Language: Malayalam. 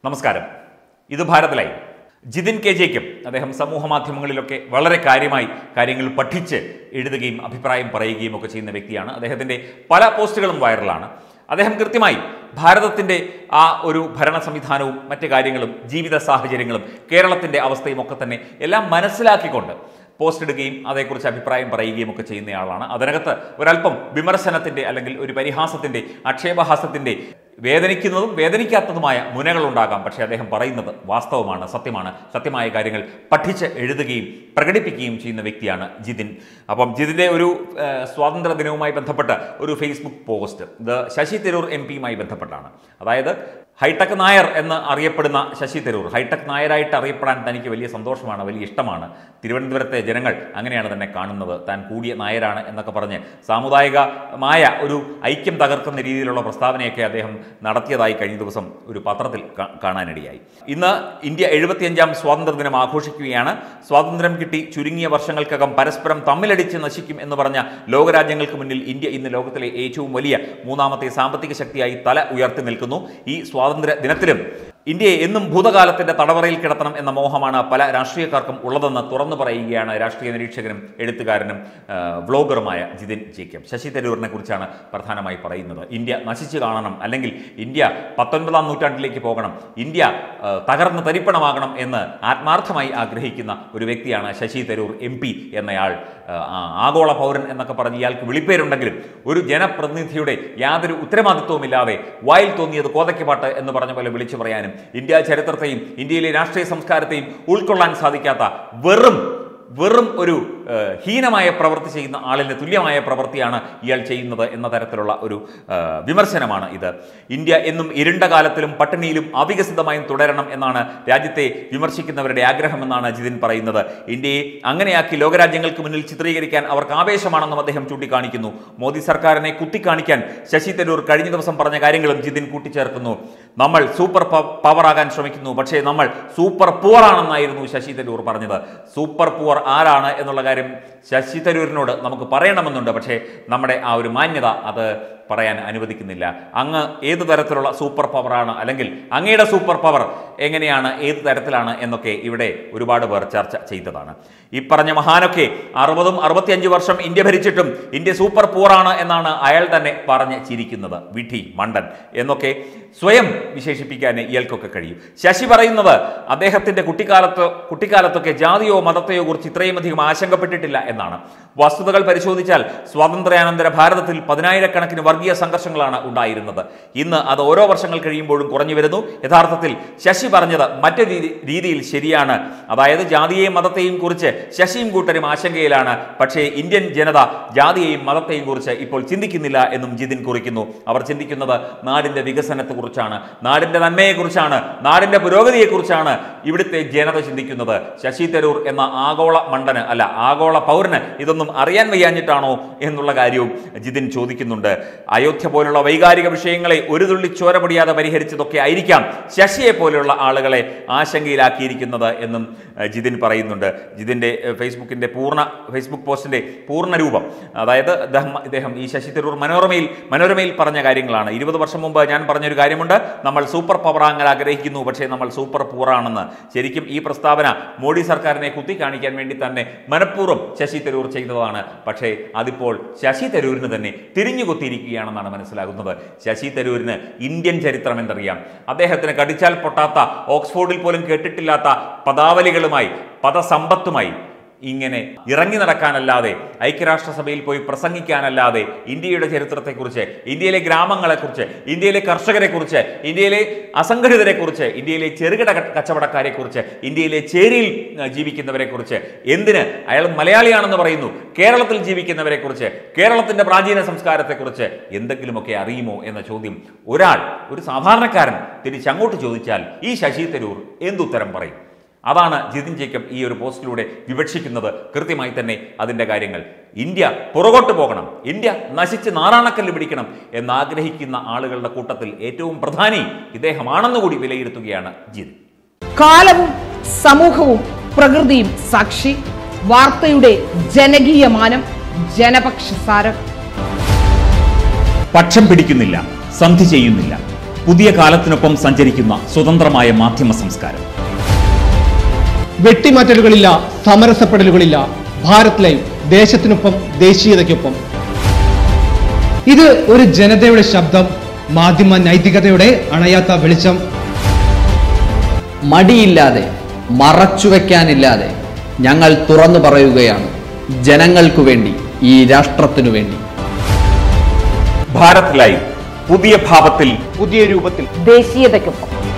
നമസ്കാരം ഇത് ഭാരതലായി ജിതിൻ കെ ജേക്കും അദ്ദേഹം സമൂഹ മാധ്യമങ്ങളിലൊക്കെ വളരെ കാര്യമായി കാര്യങ്ങൾ പഠിച്ച് എഴുതുകയും അഭിപ്രായം പറയുകയും ഒക്കെ ചെയ്യുന്ന വ്യക്തിയാണ് അദ്ദേഹത്തിൻ്റെ പല പോസ്റ്റുകളും വൈറലാണ് അദ്ദേഹം കൃത്യമായി ഭാരതത്തിൻ്റെ ആ ഒരു ഭരണ സംവിധാനവും മറ്റു കാര്യങ്ങളും ജീവിത സാഹചര്യങ്ങളും കേരളത്തിൻ്റെ അവസ്ഥയും ഒക്കെ തന്നെ എല്ലാം മനസ്സിലാക്കിക്കൊണ്ട് പോസ്റ്റ് ഇടുകയും അതേക്കുറിച്ച് അഭിപ്രായം പറയുകയും ഒക്കെ ചെയ്യുന്നയാളാണ് അതിനകത്ത് ഒരല്പം വിമർശനത്തിൻ്റെ അല്ലെങ്കിൽ ഒരു പരിഹാസത്തിൻ്റെ ആക്ഷേപഹാസത്തിൻ്റെ വേദനിക്കുന്നതും വേദനിക്കാത്തതുമായ മുനകളുണ്ടാകാം പക്ഷേ അദ്ദേഹം പറയുന്നത് വാസ്തവമാണ് സത്യമാണ് സത്യമായ കാര്യങ്ങൾ പഠിച്ച് എഴുതുകയും പ്രകടിപ്പിക്കുകയും ചെയ്യുന്ന വ്യക്തിയാണ് ജിതിൻ അപ്പം ജിതിൻ്റെ ഒരു ആ, സ്വാതന്ത്ര്യ ദിനവുമായി ബന്ധപ്പെട്ട ഒരു ഫേസ്ബുക്ക് പോസ്റ്റ് ഇത് ശശി തരൂർ എം പിയുമായി ബന്ധപ്പെട്ടാണ് അതായത് ഹൈടെക് നായർ എന്ന് അറിയപ്പെടുന്ന ശശി തരൂർ ഹൈടെക് നായരായിട്ട് അറിയപ്പെടാൻ തനിക്ക് വലിയ സന്തോഷമാണ് വലിയ ഇഷ്ടമാണ് തിരുവനന്തപുരത്തെ ജനങ്ങൾ അങ്ങനെയാണ് തന്നെ കാണുന്നത് താൻ കൂടിയ നായരാണ് എന്നൊക്കെ പറഞ്ഞ് സാമുദായികമായ ഒരു ഐക്യം തകർക്കുന്ന രീതിയിലുള്ള പ്രസ്താവനയൊക്കെ അദ്ദേഹം നടത്തിയതായി കഴിഞ്ഞ ദിവസം ഒരു പത്രത്തിൽ കാ- കാണാനിടയായി ഇന്ന് ഇന്ത്യ എഴുപത്തിയഞ്ചാം സ്വാതന്ത്ര്യ ദിനം ആഘോഷിക്കുകയാണ് സ്വാതന്ത്ര്യം കിട്ടി ചുരുങ്ങിയ വർഷങ്ങൾക്കകം പരസ്പരം തമ്മിലടിച്ച് നശിക്കും എന്ന് പറഞ്ഞ ലോകരാജ്യങ്ങൾക്ക് മുന്നിൽ ഇന്ത്യ ഇന്ന് ലോകത്തിലെ ഏറ്റവും വലിയ മൂന്നാമത്തെ സാമ്പത്തിക ശക്തിയായി തല ഉയർത്തി നിൽക്കുന്നു ഈ സ്വാതന്ത്ര്യ ദിനത്തിലും ഇന്ത്യയെ എന്നും ഭൂതകാലത്തിന്റെ തടവറയിൽ കിടത്തണം എന്ന മോഹമാണ് പല രാഷ്ട്രീയക്കാർക്കും ഉള്ളതെന്ന് തുറന്നു പറയുകയാണ് രാഷ്ട്രീയ നിരീക്ഷകനും എഴുത്തുകാരനും ആ, വ്ളോഗറുമായ ജിതിൻ ജേക്കബ് ശശി തരൂരിനെ കുറിച്ചാണ് പ്രധാനമായി പറയുന്നത് ഇന്ത്യ നശിച്ചു കാണണം അല്ലെങ്കിൽ ഇന്ത്യ പത്തൊൻപതാം നൂറ്റാണ്ടിലേക്ക് പോകണം ഇന്ത്യ ആ, തകർന്ന് തരിപ്പണമാകണം എന്ന് ആത്മാർത്ഥമായി ആഗ്രഹിക്കുന്ന ഒരു വ്യക്തിയാണ് ശശി തരൂർ എം പി എന്നയാൾ ആ, ആ, ആഗോള പൗരൻ എന്നൊക്കെ പറഞ്ഞ് ഇയാൾക്ക് വിളിപ്പേരുണ്ടെങ്കിലും ഒരു ജനപ്രതിനിധിയുടെ യാതൊരു ഉത്തരവാദിത്വമില്ലാതെ വായിൽ തോന്നിയത് കോതയ്ക്ക് പാട്ട് എന്ന് പറഞ്ഞ പോലെ വിളിച്ചു പറയാനും ഇന്ത്യ ചരിത്രത്തെയും ഇന്ത്യയിലെ രാഷ്ട്രീയ സംസ്കാരത്തെയും ഉൾക്കൊള്ളാൻ സാധിക്കാത്ത വെറും വെറും ഒരു ഏഹ്, ഹീനമായ പ്രവൃത്തി ചെയ്യുന്ന ആളിന് തുല്യമായ പ്രവൃത്തിയാണ് ഇയാൾ ചെയ്യുന്നത് എന്ന തരത്തിലുള്ള ഒരു ഏഹ്, വിമർശനമാണ് ഇത് ഇന്ത്യ എന്നും ഇരുണ്ട കാലത്തിലും പട്ടിണിയിലും അവികസിതമായും തുടരണം എന്നാണ് രാജ്യത്തെ വിമർശിക്കുന്നവരുടെ ആഗ്രഹമെന്നാണ് ജിതിൻ പറയുന്നത് ഇന്ത്യയെ അങ്ങനെയാക്കി ലോകരാജ്യങ്ങൾക്ക് മുന്നിൽ ചിത്രീകരിക്കാൻ അവർക്ക് ആവേശമാണെന്നും അദ്ദേഹം ചൂണ്ടിക്കാണിക്കുന്നു മോദി സർക്കാരിനെ കുത്തിക്കാണിക്കാൻ ശശി തരൂർ കഴിഞ്ഞ ദിവസം പറഞ്ഞ കാര്യങ്ങളും ജിതിൻ കൂട്ടിച്ചേർക്കുന്നു നമ്മൾ സൂപ്പർ പവർ ആകാൻ ശ്രമിക്കുന്നു പക്ഷേ നമ്മൾ സൂപ്പർ പുവർ ആണെന്നായിരുന്നു ശശി തരൂർ പറഞ്ഞത് സൂപ്പർ പുവർ ആരാണ് എന്നുള്ള കാര്യം ശശി തരൂരിനോട് നമുക്ക് പറയണമെന്നുണ്ട് പക്ഷേ നമ്മുടെ ആ ഒരു മാന്യത അത് പറയാൻ അനുവദിക്കുന്നില്ല അങ്ങ് ഏത് തരത്തിലുള്ള സൂപ്പർ പവറാണ് അല്ലെങ്കിൽ അങ്ങയുടെ സൂപ്പർ പവർ എങ്ങനെയാണ് ഏത് തരത്തിലാണ് എന്നൊക്കെ ഇവിടെ ഒരുപാട് പേർ ചർച്ച ചെയ്തതാണ് ഈ പറഞ്ഞ മഹാനൊക്കെ അറുപതും അറുപത്തിയഞ്ച് വർഷം ഇന്ത്യ ഭരിച്ചിട്ടും ഇന്ത്യ സൂപ്പർ പൂറാണ് എന്നാണ് അയാൾ തന്നെ പറഞ്ഞ് ചിരിക്കുന്നത് വിധി മണ്ടൻ എന്നൊക്കെ സ്വയം വിശേഷിപ്പിക്കാൻ ഇയാൾക്കൊക്കെ കഴിയും ശശി പറയുന്നത് അദ്ദേഹത്തിന്റെ കുട്ടിക്കാലത്ത് കുട്ടിക്കാലത്തൊക്കെ ജാതിയോ മതത്തെയോ കുറിച്ച് ഇത്രയും അധികം ആശങ്കപ്പെട്ടിട്ടില്ല എന്നാണ് വസ്തുതകൾ പരിശോധിച്ചാൽ സ്വാതന്ത്ര്യാനന്തര ഭാരതത്തിൽ പതിനായിരക്കണക്കിന് വർഗീയ സംഘർഷങ്ങളാണ് ഉണ്ടായിരുന്നത് ഇന്ന് അത് ഓരോ വർഷങ്ങൾ കഴിയുമ്പോഴും കുറഞ്ഞു വരുന്നു യഥാർത്ഥത്തിൽ ശശി പറഞ്ഞത് മറ്റൊരു രീതി- രീതിയിൽ ശരിയാണ് അതായത് ജാതിയെയും മതത്തെയും കുറിച്ച് ശശിയും കൂട്ടരും ആശങ്കയിലാണ് പക്ഷേ ഇന്ത്യൻ ജനത ജാതിയെയും മതത്തെയും കുറിച്ച് ഇപ്പോൾ ചിന്തിക്കുന്നില്ല എന്നും ജിതിൻ കുറിക്കുന്നു അവർ ചിന്തിക്കുന്നത് നാടിന്റെ വികസനത്തെക്കുറിച്ചാണ് നാടിന്റെ നന്മയെക്കുറിച്ചാണ് നാടിന്റെ പുരോഗതിയെക്കുറിച്ചാണ് ഇവിടുത്തെ ജനത ചിന്തിക്കുന്നത് ശശി തരൂർ എന്ന ആഗോള മണ്ടന് അല്ല ആഗോള പൗരന് ഇതൊന്നും അറിയാൻ വയ്യാഞ്ഞിട്ടാണോ എന്നുള്ള കാര്യവും ജിതിൻ ചോദിക്കുന്നുണ്ട് അയോധ്യ പോലുള്ള വൈകാരിക വിഷയങ്ങളെ ഒരു തുള്ളി ചോര പൊടിയാതെ പരിഹരിച്ചതൊക്കെ ആയിരിക്കാം ശശിയെ പോലെയുള്ള ആളുകളെ ആശങ്കയിലാക്കിയിരിക്കുന്നത് എന്നും ഏഹ്, ജിതിൻ പറയുന്നുണ്ട് ജിതിൻ്റെ ഏഹ്, ഫേസ്ബുക്കിൻ്റെ പൂർണ്ണ ഫേസ്ബുക്ക് പോസ്റ്റിൻ്റെ പൂർണ്ണ രൂപം അതായത് അദ്ദേഹം ഇദ്ദേഹം ഈ ശശി തരൂർ മനോരമയിൽ മനോരമയിൽ പറഞ്ഞ കാര്യങ്ങളാണ് ഇരുപത് വർഷം മുമ്പ് ഞാൻ പറഞ്ഞൊരു കാര്യമുണ്ട് നമ്മൾ സൂപ്പർ പവർ ആകാൻ ആഗ്രഹിക്കുന്നു പക്ഷേ നമ്മൾ സൂപ്പർ പൂറാണെന്ന് ശരിക്കും ഈ പ്രസ്താവന മോഡി സർക്കാരിനെ കുത്തിക്കാണിക്കാൻ വേണ്ടി തന്നെ മനഃപൂർവ്വം ശശി തരൂർ ചെയ്തതാണ് പക്ഷേ അതിപ്പോൾ ശശി തരൂരിന് തന്നെ തിരിഞ്ഞുകൊത്തിയിരിക്കുകയാണെന്നാണ് മനസ്സിലാകുന്നത് ശശി തരൂരിന് ഇന്ത്യൻ ചരിത്രം എന്തറിയാം അദ്ദേഹത്തിന് കടിച്ചാൽ പൊട്ടാത്ത ഓക്സ്ഫോർഡിൽ പോലും കേട്ടിട്ടില്ലാത്ത പദാവലികളുമായി പദസമ്പത്തുമായി ഇങ്ങനെ ഇറങ്ങി നടക്കാനല്ലാതെ ഐക്യരാഷ്ട്രസഭയിൽ പോയി പ്രസംഗിക്കാനല്ലാതെ ഇന്ത്യയുടെ ചരിത്രത്തെക്കുറിച്ച് ഇന്ത്യയിലെ ഗ്രാമങ്ങളെക്കുറിച്ച് ഇന്ത്യയിലെ കർഷകരെക്കുറിച്ച് ഇന്ത്യയിലെ അസംഘടിതരെക്കുറിച്ച് ഇന്ത്യയിലെ ചെറുകിട ക- കച്ചവടക്കാരെക്കുറിച്ച് ഇന്ത്യയിലെ ചേരിയിൽ ആ, ജീവിക്കുന്നവരെക്കുറിച്ച് എന്തിന് അയാൾ മലയാളിയാണെന്ന് പറയുന്നു കേരളത്തിൽ ജീവിക്കുന്നവരെക്കുറിച്ച് കേരളത്തിന്റെ പ്രാചീന സംസ്കാരത്തെക്കുറിച്ച് എന്തെങ്കിലുമൊക്കെ അറിയുമോ എന്ന ചോദ്യം ഒരാൾ ഒരു സാധാരണക്കാരൻ തിരിച്ചങ്ങോട്ട് ചോദിച്ചാൽ ഈ ശശി തരൂർ എന്തുത്തരം പറയും അതാണ് ജിതിൻ ജേക്കബ് ഈ ഒരു പോസ്റ്റിലൂടെ വിവക്ഷിക്കുന്നത് കൃത്യമായി തന്നെ അതിൻ്റെ കാര്യങ്ങൾ ഇന്ത്യ പുറകോട്ട് പോകണം ഇന്ത്യ നശിച്ച് നാറാണക്കല്ല് പിടിക്കണം എന്നാഗ്രഹിക്കുന്ന ആളുകളുടെ കൂട്ടത്തിൽ ഏറ്റവും പ്രധാനി ഇദ്ദേഹമാണെന്ന് കൂടി വിലയിരുത്തുകയാണ് ജിതിൻ കാലവും സമൂഹവും പ്രകൃതിയും സാക്ഷി വാർത്തയുടെ ജനകീയ മാനം ജനപക്ഷസാരം പക്ഷം പിടിക്കുന്നില്ല സന്ധി ചെയ്യുന്നില്ല പുതിയ കാലത്തിനൊപ്പം സഞ്ചരിക്കുന്ന സ്വതന്ത്രമായ മാധ്യമ സംസ്കാരം വെട്ടിമാറ്റലുകളില്ല സമരസപ്പെടലുകളില്ല ഭാരത് ലൈവ് ദേശത്തിനൊപ്പം ദേശീയതയ്ക്കൊപ്പം ഇത് ഒരു ജനതയുടെ ശബ്ദം മാധ്യമ നൈതികതയുടെ അണയാത്ത വെളിച്ചം മടിയില്ലാതെ മറച്ചുവെക്കാനില്ലാതെ ഞങ്ങൾ തുറന്നു പറയുകയാണ് ജനങ്ങൾക്കു വേണ്ടി ഈ രാഷ്ട്രത്തിനു വേണ്ടി ഭാരത് ലൈവ് പുതിയ ഭാവത്തിൽ പുതിയ രൂപത്തിൽ ദേശീയതയ്ക്കൊപ്പം